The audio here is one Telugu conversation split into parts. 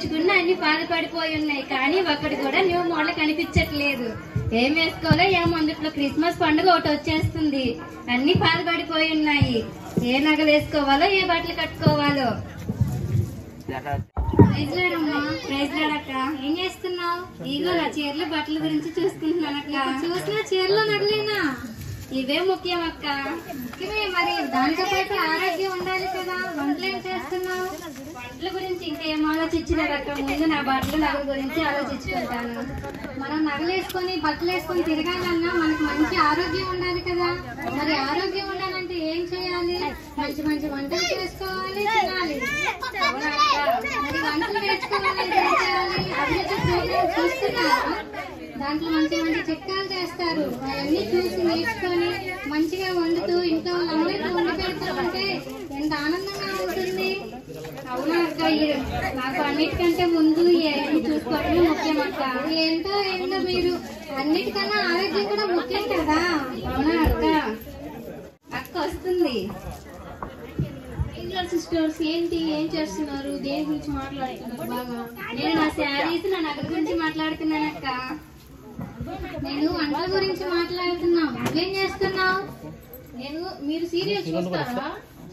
తెచ్చుకున్నా అన్ని బాధపడిపోయి ఉన్నాయి కానీ ఒక్కటి కూడా న్యూ మోడల్ కనిపించట్లేదు ఏం వేసుకోవాలో ఏం అందుట్లో క్రిస్మస్ పండుగ ఒకటి వచ్చేస్తుంది అన్ని బాధపడిపోయి ఉన్నాయి ఏ నగలు వేసుకోవాలో ఏ బట్టలు కట్టుకోవాలో ప్రైజ్ లాడమ్మా ప్రైజ్ లాడక్క ఏం చేస్తున్నావు ఇగో నా చీరలు బట్టల గురించి చూసుకుంటున్నాను అక్క చూసిన చీరలు నగలేనా ఇవే ముఖ్యం అక్క ముఖ్యమే మరి దానితో పాటు ఆరోగ్యం ఉండాలి కదా వంటలు ఏం చేస్తున్నావు వంటల గురించి ఇంకేం ఆలోచించలేదు అక్క ముందు నా బట్టలు నగల గురించి ఆలోచించుకుంటాను మనం నగలు వేసుకొని బట్టలు వేసుకొని తిరగాలన్నా మనకి మంచి ఆరోగ్యం ఉండాలి కదా మరి ఆరోగ్యం ఉండాలంటే ఏం చేయాలి మంచి మంచి వంటలు చేసుకోవాలి తినాలి అవునా అక్క? మరి వంటలు నేర్చుకోవాలంటే ఏం చేయాలి అభిరుచి ప్రోగ్రాం చూస్తున్నారా దాంట్లో మంచి మంచి చిట్కాలు చేస్తారు అవన్నీ చూసి నేర్చుకొని మంచిగా వండుతూ ఇంట్లో వాళ్ళందరికీ వండి పెడుతూ ఉంటే ఎంత ఆనందంగా ఉంటుంది అవునా అక్క ఈ- నాకు అన్నిటికంటే ముందు ఈ అవన్నీ చూసుకోవడమే ముఖ్యం అక్క ఏంటో ఏంటో మీరు అన్నిటికన్నా ఆరోగ్యం కూడా ముఖ్యం కదా అవునా అక్క అక్క వస్తుంది ఇంట్లో సిస్టర్స్ ఏంటి ఏం చేస్తున్నారు దేని గురించి మాట్లాడుతున్నారు బాగా నేను నా శారీస్ నా నగల గురించి మాట్లాడుతున్నాను అక్క నేను వంటల గురించి మాట్లాడుతున్నా నువ్వేం చేస్తున్నావు నేను మీరు సీరియల్ చూస్తారా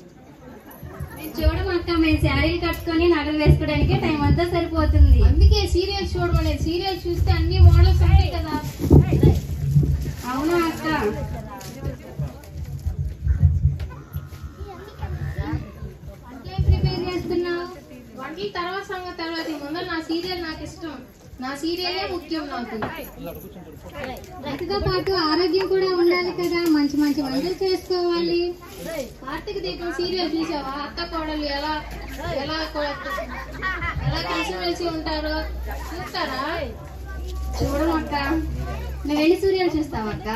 చూడడం అక్క మేము శారీలు కట్టుకొని నగలు వేసుకోవడానికి టైం అంతా సరిపోతుంది అందుకే సీరియల్ చూడమనేది సీరియల్ చూస్తే అన్ని మోడల్స్ ఉంటాయి కదా అవునా అక్క వంటలేం ప్రిపేర్ చేస్తున్నావు వంటల తర్వాత సంగతి తర్వాత ఈ ముందర నా సీరియల్ నాకు ఇష్టం నా సీరియలే ముఖ్యం నాకు వాటితో పాటు ఆరోగ్యం కూడా ఉండాలి కదా మంచి మంచి వంటలు చేసుకోవాలి కార్తీక దీపం సీరియల్ చూసావా అత్త కోడలు ఎలా ఎలా కో- ఎలా కలిసిమెలిసి ఉంటారో చూస్తారా చూడడం అక్క నువ్వు ఎన్ని సూర్యాలు చూస్తావు అక్క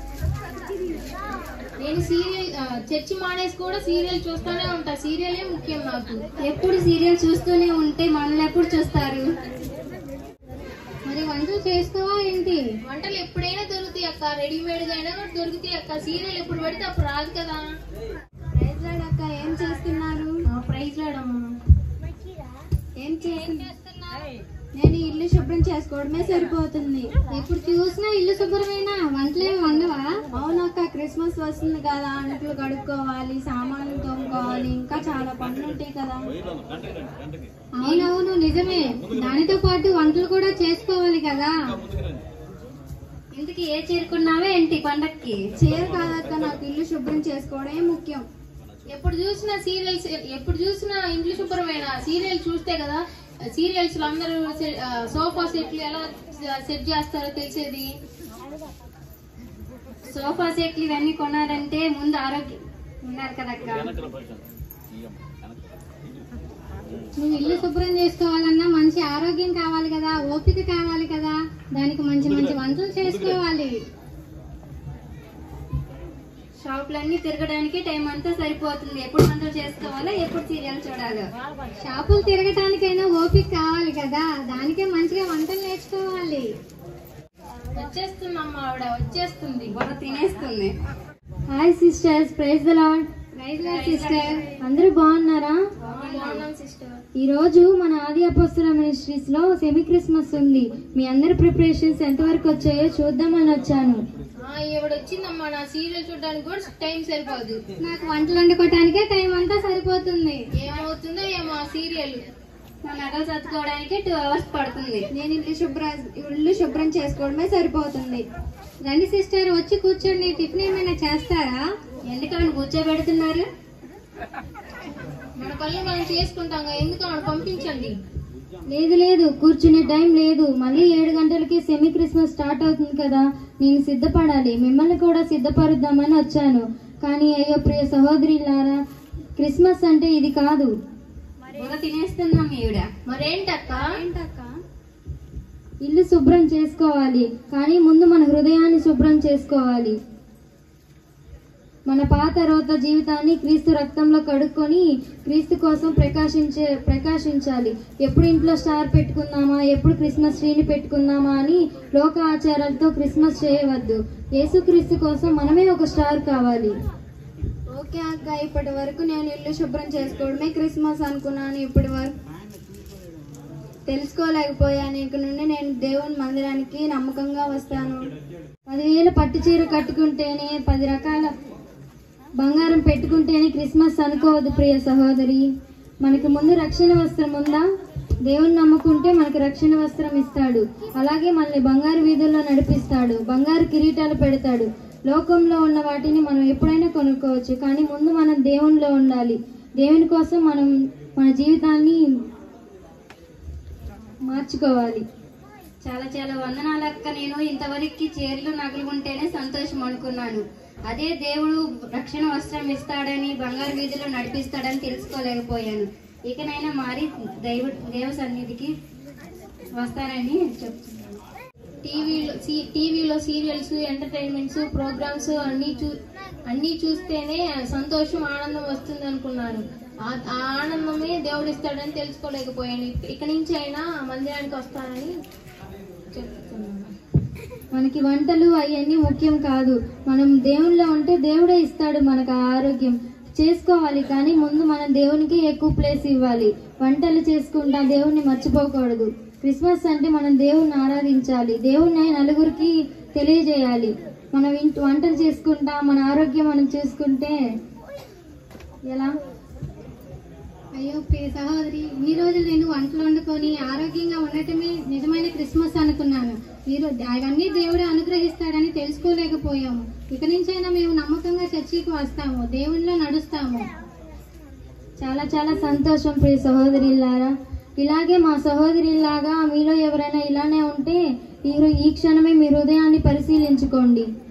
నేను సీరియల్ ఆ, చర్చి మానేసి కూడా సీరియల్ చూస్తూనే ఉంటా సీరియలే ముఖ్యం నాకు ఎప్పుడు సీరియల్ చూస్తూనే ఉంటే మనల్ని ఎప్పుడు చూస్తారు మరి వంటలు చేసుకోవా ఏంటి వంటలు ఎప్పుడైనా దొరుకుతాయి అక్క రెడీమేడ్ గా అయినా కూడా దొరుకుతాయి అక్క సీరియల్ ఎప్పుడు పడితే అప్పుడు రాదు కదా ప్రైజ్ లార్డ్ అక్క ఏం చేస్తున్నారు ప్రైజ్ రాడమ్మా ఏం చేస్తున్నారు నేను ఇల్లు శుభ్రం చేసుకోవడమే సరిపోతుంది ఇప్పుడు చూసినా ఇల్లు శుభ్రమేనా వంటలేమి వండవా అవునక్క క్రిస్మస్ వస్తుంది కదా అంట్లు కడుక్కోవాలి సామాన్లు తోముకోవాలి ఇంకా చాలా పనులు ఉంటాయి కదా అవునవును నిజమే దానితో పాటు వంటలు కూడా చేసుకోవాలి కదా ఇంటికి ఏ చేరుకున్నావే ఏంటి పండక్కి చీర కాదక్క నాకు ఇల్లు శుభ్రం చేసుకోవడమే ముఖ్యం ఎప్పుడు చూసినా సీరియల్స్ ఎప్పుడు చూసినా ఇంట్లో శుభ్రమైన సీరియల్ చూస్తే కదా సీరియల్స్ లో అందరూ సె- ఆ, సోఫా సెట్లు ఎలా సెట్ చేస్తారో తెలిసేది సోఫా సెట్లు ఇవన్నీ కొనాలంటే ముందు ఆరోగ్యం ఉన్నారు కదక్క నువ్వు ఇల్లు శుభ్రం చేసుకోవాలన్నా మంచి ఆరోగ్యం కావాలి కదా ఓపిక కావాలి కదా దానికి మంచి మంచి వంటలు చేసుకోవాలి షాపులన్నీ తిరగడానికి టైం అంతా సరిపోతుంది ఎప్పుడు వంటలు చేసుకోవాలో ఎప్పుడు సీరియల్ చూడాలో షాపులు తిరగటానికైనా ఓపిక కావాలి కదా దానికే మంచిగా వంటలు నేర్చుకోవాలి వచ్చేస్తుందమ్మా ఆవిడ వచ్చేస్తుంది బుర్ర తినేస్తుంది hi sisters praise the lord praise lord sister అందరూ బాగున్నారా బాగున్నాం సిస్టర్ ఈ రోజు మన ఆది అపోస్తుల మినిస్ట్రీస్ లో సెమీ క్రిస్మస్ ఉంది మీ అందరి ప్రిపరేషన్స్ ఎంతవరకు వచ్చాయో చూద్దామని వచ్చాను ఈవిడ వచ్చిందమ్మా నా సీరియల్ చూడడానికి కూడా టైం సరిపోదు నాకు వంటలు వండుకోవటానికే టైం అంతా సరిపోతుంది ఏమవుతుందో ఏమో ఆ సీరియల్ నా నగలు చదువుకోవడానికి టూ అవర్స్ పడుతుంది నేను ఇల్లు శుభ్ర ఇల్లు శుభ్రం చేసుకోవడమే సరిపోతుంది రండి సిస్టర్ వచ్చి కూర్చోండి టిఫిన్ ఏమైనా చేస్తారా ఎందుకని కూర్చోబెడుతున్నారు మన పనులు మనం చేసుకుంటాం కదా, ఎందుకు ఆవిడ పంపించండి లేదు లేదు కూర్చునే టైం లేదు మళ్ళీ ఏడు గంటలకి సెమీ క్రిస్మస్ స్టార్ట్ అవుతుంది కదా నేను సిద్ధపడాలి మిమ్మల్ని కూడా సిద్ధపరుద్దామని వచ్చాను కానీ అయ్యో ప్రియ సహోదరిలారా క్రిస్మస్ అంటే ఇది కాదు తినేస్తున్నాం ఈవిడ మరేంటక్క ఇల్లు శుభ్రం చేసుకోవాలి కానీ ముందు మన హృదయాన్ని శుభ్రం చేసుకోవాలి మన పాత రోత జీవితాన్ని క్రీస్తు రక్తంలో కడుక్కొని క్రీస్తు కోసం ప్రకాశించే ప్రకాశించాలి ఎప్పుడు ఇంట్లో స్టార్ పెట్టుకుందామా ఎప్పుడు క్రిస్మస్ ట్రీని పెట్టుకుందామా అని లోక ఆచారాలతో క్రిస్మస్ చేయవద్దు యేసుక్రీస్తు కోసం మనమే ఒక స్టార్ కావాలి ఓకే అక్క ఇప్పటి వరకు నేను ఇల్లు శుభ్రం చేసుకోవడమే క్రిస్మస్ అనుకున్నాను ఇప్పటి వరకు తెలుసుకోలేకపోయాను ఇక నుండి నేను దేవుని మందిరానికి నమ్మకంగా వస్తాను పదివేల పట్టు చీర కట్టుకుంటేనే పది రకాల బంగారం పెట్టుకుంటేనే క్రిస్మస్ అనుకోవద్దు ప్రియ సహోదరి మనకి ముందు రక్షణ వస్త్రం ఉందా దేవుని నమ్ముకుంటే మనకు రక్షణ వస్త్రం ఇస్తాడు అలాగే మనల్ని బంగారు వీధుల్లో నడిపిస్తాడు బంగారు కిరీటాలు పెడతాడు లోకంలో ఉన్న వాటిని మనం ఎప్పుడైనా కొనుక్కోవచ్చు కానీ ముందు మనం దేవునిలో ఉండాలి దేవుని కోసం మనం మన జీవితాన్ని మార్చుకోవాలి చాలా చాలా వందనాలు అక్క నేను ఇంతవరకు చీరలు నగలు ఉంటేనే సంతోషం అనుకున్నాను అదే దేవుడు రక్షణ వస్త్రం ఇస్తాడని బంగారు వీధిలో నడిపిస్తాడని తెలుసుకోలేకపోయాను ఇకనైనా మారి దైవ దేవ సన్నిధికి వస్తానని చెప్తున్నాను టీవీలో సీ- టీవీలో సీరియల్స్ ఎంటర్టైన్మెంట్స్ ప్రోగ్రామ్స్ అన్ని చూ అన్ని చూస్తేనే సంతోషం ఆనందం వస్తుంది అనుకున్నాను ఆ ఆ ఆనందమే దేవుడు ఇస్తాడని తెలుసుకోలేకపోయాను ఇక- ఇక నుంచి అయినా మందిరానికి వస్తానని చెప్తున్నాను మనకి వంటలు అవన్నీ ముఖ్యం కాదు మనం దేవునిలో ఉంటే దేవుడే ఇస్తాడు మనకు ఆ ఆరోగ్యం చేసుకోవాలి కానీ ముందు మనం దేవునికి ఎక్కువ ప్లేస్ ఇవ్వాలి వంటలు చేసుకుంటా దేవుణ్ణి మర్చిపోకూడదు క్రిస్మస్ అంటే మనం దేవుణ్ణి ఆరాధించాలి దేవుణ్ణి నలుగురికి తెలియజేయాలి మనం ఇంటి వంటలు చేసుకుంటా మన ఆరోగ్యం మనం చూసుకుంటే ఎలా అయ్యో ప్రియ సహోదరి ఈ రోజు నేను వంటలు వండుకొని ఆరోగ్యంగా ఉండటమే నిజమైన క్రిస్మస్ అనుకున్నాను ఈ రోజు అవన్నీ దేవుడు అనుగ్రహిస్తాడని తెలుసుకోలేకపోయాము ఇక నుంచైనా మేము నమ్మకంగా చర్చికి వస్తాము దేవునిలో నడుస్తాము చాలా చాలా సంతోషం ప్రియ సహోదరిలారా ఇలాగే మా సహోదరిలాగా మీలో ఎవరైనా ఇలానే ఉంటే ఈ రో- ఈ క్షణమే మీ హృదయాన్ని పరిశీలించుకోండి